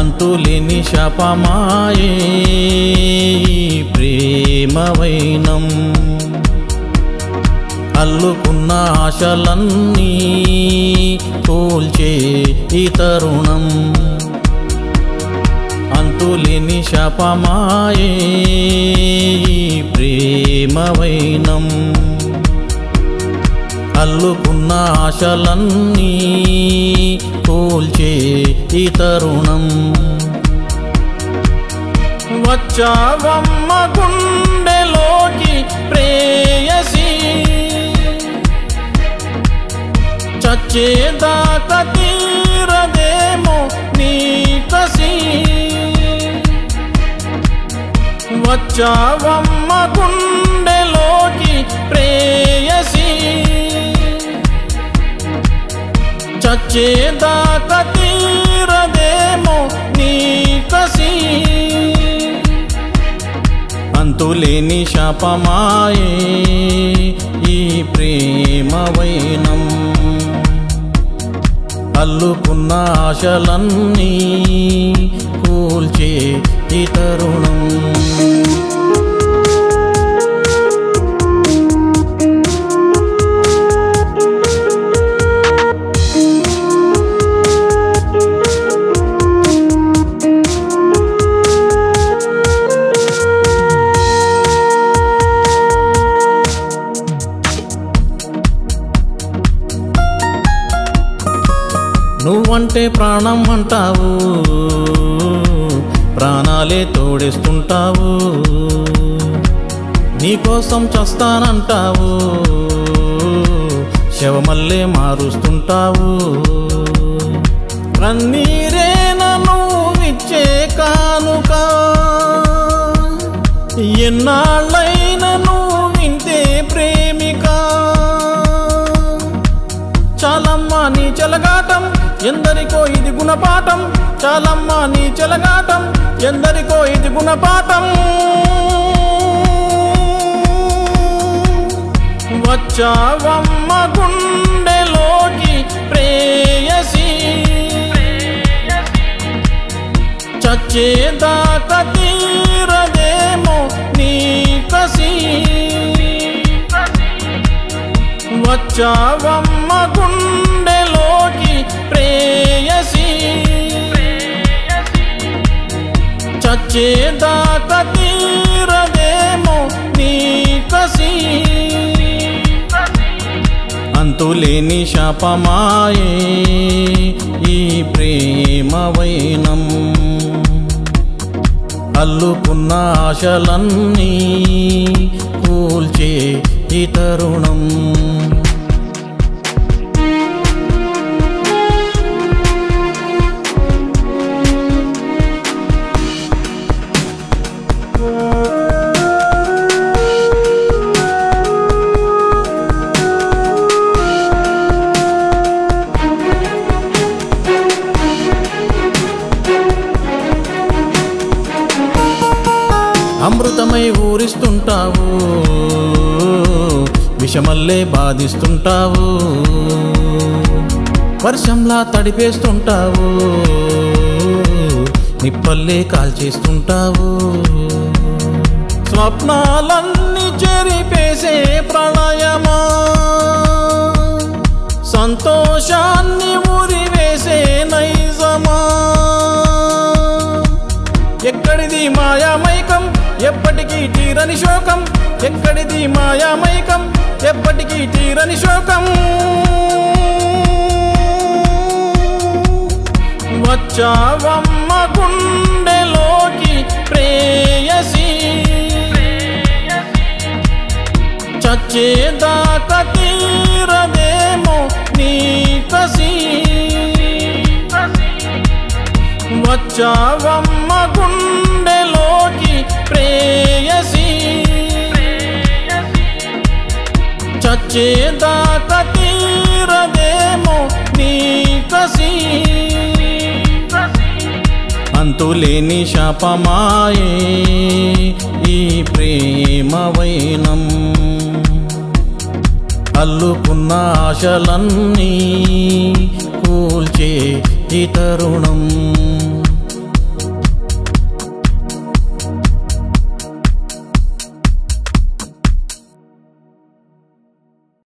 అంతులేని శాపమాయే ప్రేమవైనం అల్లుకున్న ఆశలన్నీ కూల్చే ఈ తరుణం అంతులేని శాపమాయే ప్రేమవైనం అల్లుకున్న ఆశలన్నీ కూల్చే ఈ తరుణం వచ్చావమ్మ గుండెలోకి ప్రేయసి చచ్చేదాకా తీరదేమో నీ కసి వచ్చావమ్మ గుండెలోకి ప్రేయసి చచ్చేదాకా తీరదేమో నీ కసి అంతులేని శాపమాయే ఈ ప్రేమవైనం అల్లుకున్న ఆశలన్నీ కూల్చే ఈ తరుణం నువ్వంటే ప్రాణం అంటావు ప్రాణాలే తోడేస్తుంటావు నీకోసం చస్తానంటావు శవమల్లే మారుస్తుంటావు కన్నీరే నన్ను ఇచ్చే కానుక ఎన్నాళ్ళైన నువ్వు వింటే ప్రేమిక చాలమ్మా నీ చెలగాటం ఎందరికో ఇది గుణపాఠం చాలమ్మా నీ చెలగాటం ఎందరికో ఇది గుణపాఠం వచ్చావమ్మ గుండెలోకి ప్రేయసి చచ్చేదాకా తీరదేమో నీ కసి వచ్చావమ్మ గుండెలోకి ప్రేయసి చచ్చేదాకా తీరదేమో నీ కసి అంతులేని శాపమాయే ఈ ప్రేమవైనం అల్లుకున్న ఆశలన్నీ కూల్చే ఈ తరుణం అమృతమై ఊరిస్తుంటావు విషమల్లే బాధిస్తుంటావు వర్షంలా తడిపేస్తుంటావు నిప్పల్లే కాల్చేస్తుంటావు స్వప్నాలన్నీ చెరిపేసే ప్రళయమా సంతోషాన్ని ఊరివేసే నైజమా ఎక్కడిది మాయామైకం ఎప్పటికీ తీరని శోకం ఎక్కడిది మాయామైకం ఎప్పటికీ తీరని శోకం వచ్చావమ్మ గుండెలోకి ప్రేయసి చచ్చేదాకా తీరదేమో నీ కసి వచ్చావమ్మ గుండెలోకి ప్రేయసి చచ్చేదాకా తీరదేమో నీ కసి అంతులేని శాపమాయే ఈ ప్రేమవైనం అల్లుకున్న ఆశలన్నీ కూల్చే ఈ తరుణం